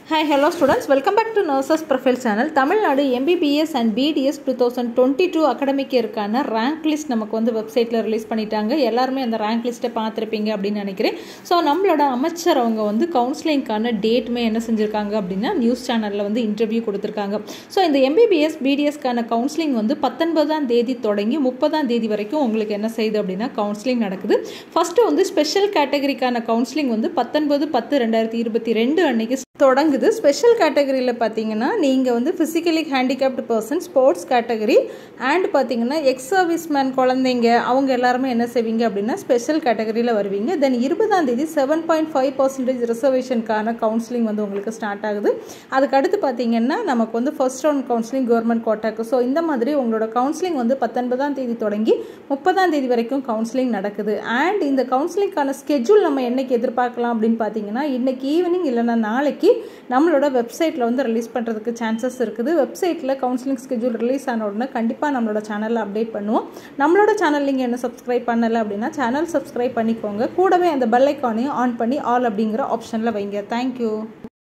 hi hello students welcome back to nurses profile channel Tamil Nadu MBBS and BDS two thousand twenty two academic இருக்கான rank list நமக்கு வந்து வெப்சைட்டில் release பண்ணிட்டாங்க எல்லாருமே அந்த ரேங்க் லிஸ்ட்டை பார்த்துருப்பீங்க அப்படின்னு நினைக்கிறேன் ஸோ நம்மளோட அமைச்சர் அவங்க வந்து கவுன்சிலிங்க்கான டேட்டுமே என்ன செஞ்சுருக்காங்க அப்படின்னா நியூஸ் சேனலில் வந்து இன்டர்வியூ கொடுத்துருக்காங்க ஸோ இந்த எம்பிபிஎஸ் பிடிஎஸ்க்கான கவுன்சிலிங் வந்து பத்தொன்பதாம் தேதி தொடங்கி முப்பதாம் தேதி வரைக்கும் உங்களுக்கு என்ன செய்யுது அப்படின்னா கவுன்சிலிங் நடக்குது ஃபஸ்ட்டு வந்து ஸ்பெஷல் கேட்டகரிக்கான கவுன்சிலிங் வந்து பத்தொன்பது பத்து ரெண்டாயிரத்தி இருபத்தி ரெண்டு அன்னைக்கு தொடங்குது ஸ்பெஷல் கேட்டகரியில் பார்த்தீங்கன்னா நீங்கள் வந்து physically handicapped person sports category and பார்த்தீங்கன்னா எக்ஸ் சர்வீஸ் மேன் குழந்தைங்க அவங்க எல்லாருமே என்ன செய்வீங்க அப்படின்னா ஸ்பெஷல் கேட்டகரியில் வருவீங்க தென் இருபதாம் தேதி செவன் பாயிண்ட் ஃபைவ் பர்சன்டேஜ் ரிசர்வேஷனுக்கான கவுன்சிலிங் வந்து உங்களுக்கு ஸ்டார்ட் ஆகுது அதுக்கு அடுத்து பார்த்தீங்கன்னா நமக்கு வந்து ஃபர்ஸ்ட் ரவுண்ட் கவுன்சிலிங் கவர்மெண்ட் கோட்டாக்கு ஸோ இந்த மாதிரி உங்களோட கவுன்சிலிங் வந்து பத்தொன்பதாம் தேதி தொடங்கி முப்பதாம் தேதி வரைக்கும் கவுன்சிலிங் நடக்குது அண்ட் இந்த கவுன்சிலிங்கான ஸ்கெட்யூல் நம்ம என்னைக்கு எதிர்பார்க்கலாம் அப்படின்னு பார்த்தீங்கன்னா இன்னைக்கு ஈவினிங் இல்லைன்னா நாளைக்கு நம்மளோட வெப்சைட்டில் வந்து ரிலீஸ் பண்ணுறதுக்கு சான்சஸ் இருக்குது வெப்சைட்டில் கவுன்சிலிங் ஸ்கெட்யூல் ரிலீஸ் ஆன உடனே கண்டிப்பாக நம்மளோட சேனலில் அப்டேட் பண்ணுவோம் நம்மளோட சேனல் நீங்கள் என்ன சப்ஸ்கிரைப் பண்ணலை அப்படின்னா சேனல் சப்ஸ்கிரைப் பண்ணிக்கோங்க கூடவே அந்த பெல் ஐக்கானையும் ஆன் பண்ணி ஆல் அப்படிங்கிற ஆப்ஷனில் வைங்க தேங்க்யூ